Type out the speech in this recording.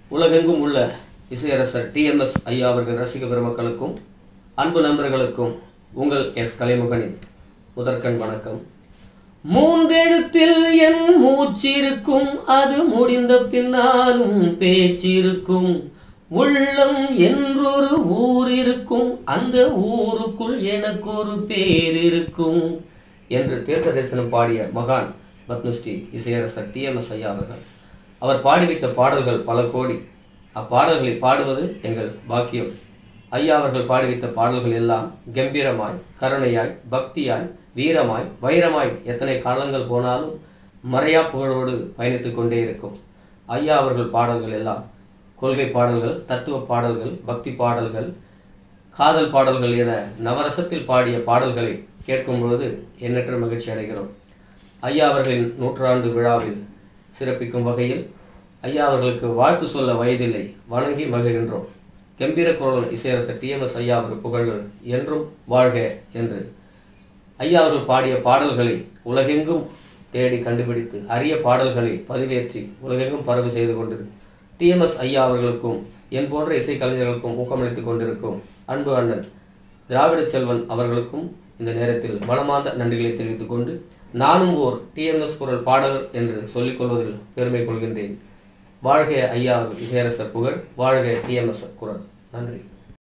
உலகெங்கும் உள்ள இசையரசர் டிஎம்எஸ் ஐயா அவர்கள் ரசிக பெருமக்களுக்கும் அன்பு நண்பர்களுக்கும் உங்கள் எஸ் கலைமுகனின் முதற்கண் வணக்கம் மூன்றெழுத்தில் என் மூச்சிருக்கும் அது முடிந்த பின்னாலும் பேச்சிருக்கும் உள்ளம் என்றொரு ஊர் இருக்கும் அந்த ஊருக்குள் எனக்கு ஒரு பேர் இருக்கும் என்று தீர்க்க தரிசனம் பாடிய மகான் பத்மஸ்ரீ இசையரசர் டிஎம்எஸ் ஐயா அவர்கள் அவர் பாடி வைத்த பாடல்கள் பல கோடி அப்பாடல்களை பாடுவது எங்கள் பாக்கியம் ஐயா அவர்கள் பாடி வைத்த பாடல்கள் எல்லாம் கம்பீரமாய் கருணையாய் பக்தியாய் வீரமாய் வைரமாய் எத்தனை காலங்கள் போனாலும் மறையா புகழோடு பயணித்துக் கொண்டே இருக்கும் ஐயா அவர்கள் பாடல்கள் எல்லாம் கொள்கை பாடல்கள் தத்துவ பாடல்கள் பக்தி பாடல்கள் காதல் பாடல்கள் என நவரசத்தில் பாடிய பாடல்களை கேட்கும் பொழுது எண்ணற்ற மகிழ்ச்சி அடைகிறோம் ஐயா அவர்களின் நூற்றாண்டு விழாவில் சிறப்பிக்கும் வகையில் ஐயா அவர்களுக்கு வாழ்த்து சொல்ல வயதில்லை வணங்கி மகிழ்கின்றோம் கம்பீர குரல் இசையரசர் டிஎம்எஸ் ஐயா அவர்கள் புகழ்கள் என்றும் வாழ்க என்று ஐயா அவர்கள் பாடிய பாடல்களை உலகெங்கும் தேடி கண்டுபிடித்து அரிய பாடல்களை பதிவேற்றி உலகெங்கும் பரவு செய்து கொண்டிருக்கும் டிஎம்எஸ் ஐயா அவர்களுக்கும் என் போன்ற இசைக்கலைஞர்களுக்கும் ஊக்கமளித்துக் கொண்டிருக்கும் அன்பு அண்ணன் திராவிட செல்வன் அவர்களுக்கும் இந்த நேரத்தில் மனமார்ந்த நன்றிகளை தெரிவித்துக் கொண்டு நானும் ஓர் டிஎம்எஸ் குரல் பாடகர் என்று சொல்லிக் கொள்வதில் பெருமை கொள்கின்றேன் வாழ்க ஐயா அவர்கள் இசையரசர் புகழ் வாழ்க டிஎம்எஸ் குரல் நன்றி